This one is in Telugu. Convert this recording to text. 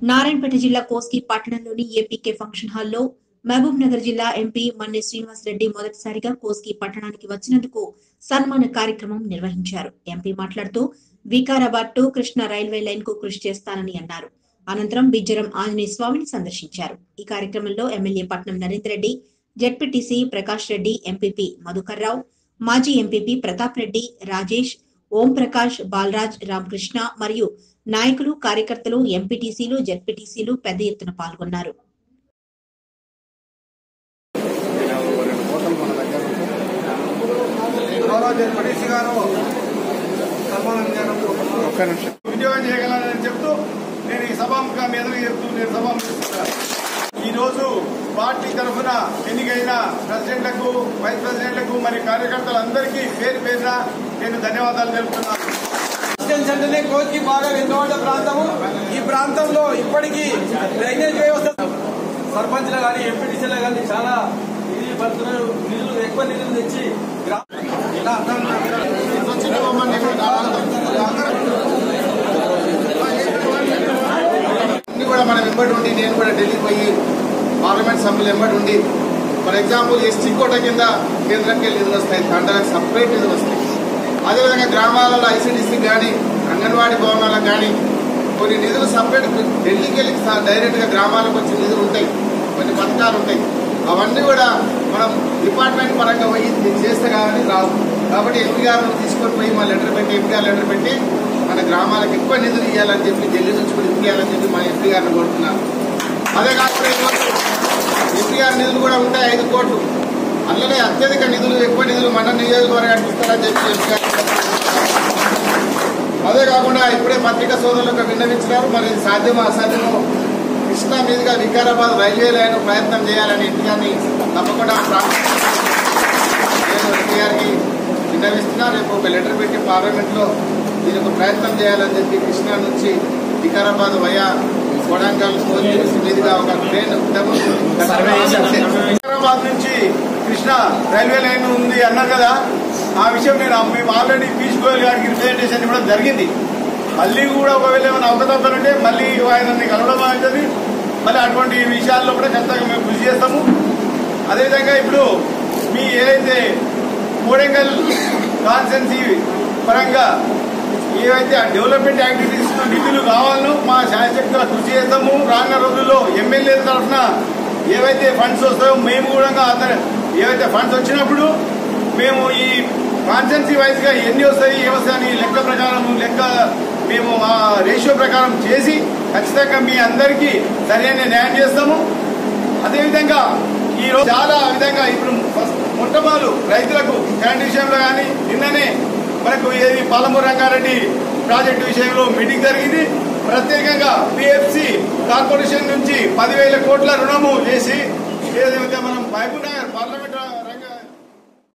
నారాయణపేట జిల్లా కోస్గి పట్టణంలోని ఏపీకే ఫంక్షన్ హాల్లో మహబూబ్ నగర్ జిల్లా ఎంపీ మన్నె శ్రీనివాస్ రెడ్డి మొదటిసారిగా కోస్గి పట్టణానికి వచ్చినందుకు సన్మాన కార్యక్రమం నిర్వహించారు ఎంపీ మాట్లాడుతూ Vikarabad to Krishna railway line కు కృషి చేస్తానని అన్నారు అనంతరం బిజ్జరం ఆంజనేయ స్వామిని సందర్శించారు ఈ కార్యక్రమంలో MLA Patnam Narender Reddy ZPTC Prakash Reddy MPP Madhukar Rao మాజీ ఎంపీపీ ప్రతాప్ రెడ్డి రాజేష్ ఓం ప్రకాష్ బాలరాజ్ రామకృష్ణ మరియు నాయకులు కార్యకర్తలు ఎంపీటీసీలు జెడ్పీటీసీలు పెద్ద ఎత్తున పాల్గొన్నారు గౌరవ జడ్పీటీసీ గారు సన్మానం చేయడం ఒక్క నిమిషం ఉద్యోగం చేయగలనని చెప్తూ నేను ఈ సభాముఖం ఎదురు చెప్తూ నేను సభాముఖిస్తున్నాను ఈ రోజు పార్టీ తరఫున ఎన్నికైన ప్రెసిడెంట్లకు వైస్ ప్రెసిడెంట్లకు మరి కార్యకర్తలందరికీ పేరు పేరున నేను ధన్యవాదాలు తెలుపుతున్నాను డిస్టెన్స్ అంటేనే కోచ్కి బాగా వెనుకబడ్డ ప్రాంతము ఈ ప్రాంతంలో ఇప్పటికీ డ్రైనేజ్ వ్యవస్థ సర్పంచ్లు కానీ ఎంపీటీసీలు కానీ చాలా నిధులు పడుతున్నారు నిధులు ఎక్కువ నిధులు తెచ్చి గ్రా- ఇలా అన్ని కూడా మనం వెంబడి ఉండి నేను కూడా ఢిల్లీ పోయి పార్లమెంట్ సభ్యులు వెంబడి ఉండి ఫర్ ఎగ్జాంపుల్ ఎస్టీ కోట కింద కేంద్రంకి వెళ్ళి నిధులు వస్తాయి తండ్రికి సపరేట్ నిధులు వస్తాయి అదేవిధంగా గ్రామాలలో ఐసీడీసీ కానీ అంగన్వాడీ భవనాలకు కానీ కొన్ని నిధులు సపరేట్ ఢిల్లీకి వెళ్ళి డైరెక్ట్ గా గ్రామాలకు వచ్చే నిధులు ఉంటాయి కొన్ని పథకాలు ఉంటాయి అవన్నీ కూడా మనం డిపార్ట్మెంట్ పరంగా పోయి ఇది చేస్తే కానీ రావు కాబట్టి ఎంపీ గారు తీసుకొని పోయి మా లెటర్ పెట్టి ఎంపీ గారు లెటర్ పెట్టి మన గ్రామాలకు ఎక్కువ నిధులు ఇవ్వాలని చెప్పి ఢిల్లీ నుంచి కూడా ఇవ్వాలని చెప్పి మా ఎంపీ గారిని కోరుతున్నాను అదే కాకుండా ఈరోజు ఎంపీ గారి నిధులు కూడా ఉంటాయి ఐదు కోట్లు అందులోనే అత్యధిక నిధులు ఎక్కువ నిధులు మన నియోజకవర్గానికి ఇస్తారని చెప్పి ఎంపీ గారు అదే కాకుండా ఇప్పుడే పత్రికా సోదరులకు విన్నవించినారు మరి ఇది సాధ్యమో అసాధ్యమో కృష్ణా మీదుగా వికారాబాద్ రైల్వే లైన్ ప్రయత్నం చేయాలని ఎంపీ గారిని తప్పకుండా ప్రా- నేను ఎంపీ గారికి విన్నవిస్తున్నా రేపు ఒక లెటర్ పెట్టి పార్లమెంట్ లో దీని ఒక ప్రయత్నం చేయాలని చెప్పి కృష్ణా నుంచి వికారాబాద్ వయా కొడంగల్ కోల్యూస్ మీదుగా ఒక ట్రైన్ హైదరాబాద్ నుంచి కృష్ణ రైల్వే లైన్ ఉంది అన్నారు కదా ఆ విషయం నేను మేము ఆల్రెడీ పీయూష్ గోయల్ గారికి రిప్రజెంటేషన్ ఇవ్వడం జరిగింది మళ్ళీ కూడా ఒకవేళ ఏమైనా అవకతవకలు ఉంటే మళ్ళీ ఆయనని కలవడం అవుతుంది మళ్ళీ అటువంటి విషయాల్లో కూడా ఖచ్చితంగా మేము కృషి చేస్తాము అదేవిధంగా ఇప్పుడు మీ ఏదైతే కోడెంగల్ కాన్సెన్సీ పరంగా ఏవైతే ఆ డెవలప్మెంట్ యాక్టివిటీస్ నిధులు కావాలనో మా శాయశక్తుల కృషి చేస్తాము రానున్న రోజుల్లో ఎమ్మెల్యేల తరఫున ఏవైతే ఫండ్స్ వస్తాయో మేము కూడా అతను ఏవైతే ఫండ్స్ వచ్చినప్పుడు మేము ఈ కాన్సెన్సీ వైజ్ గా ఎన్ని వస్తాయి ఏ వస్తాయి అని లెక్క ప్రకారం లెక్క మేము ఆ రేషియో ప్రకారం చేసి ఖచ్చితంగా మీ అందరికీ సరైన న్యాయం చేస్తాము అదేవిధంగా ఈ రోజు చాలా విధంగా ఇప్పుడు ఫస్ట్ మొట్టమొదలు రైతులకు కరెంట్ విషయంలో కానీ నిన్ననే మనకు ఏది పాలమూరు రంగారెడ్డి ప్రాజెక్టు విషయంలో మీటింగ్ జరిగింది ప్రత్యేకంగా పిఎఫ్సి కార్పొరేషన్ నుంచి పదివేల కోట్ల రుణము చేసి ఏదైతే మనం మహబూబ్ నగర్ పార్లమెంట్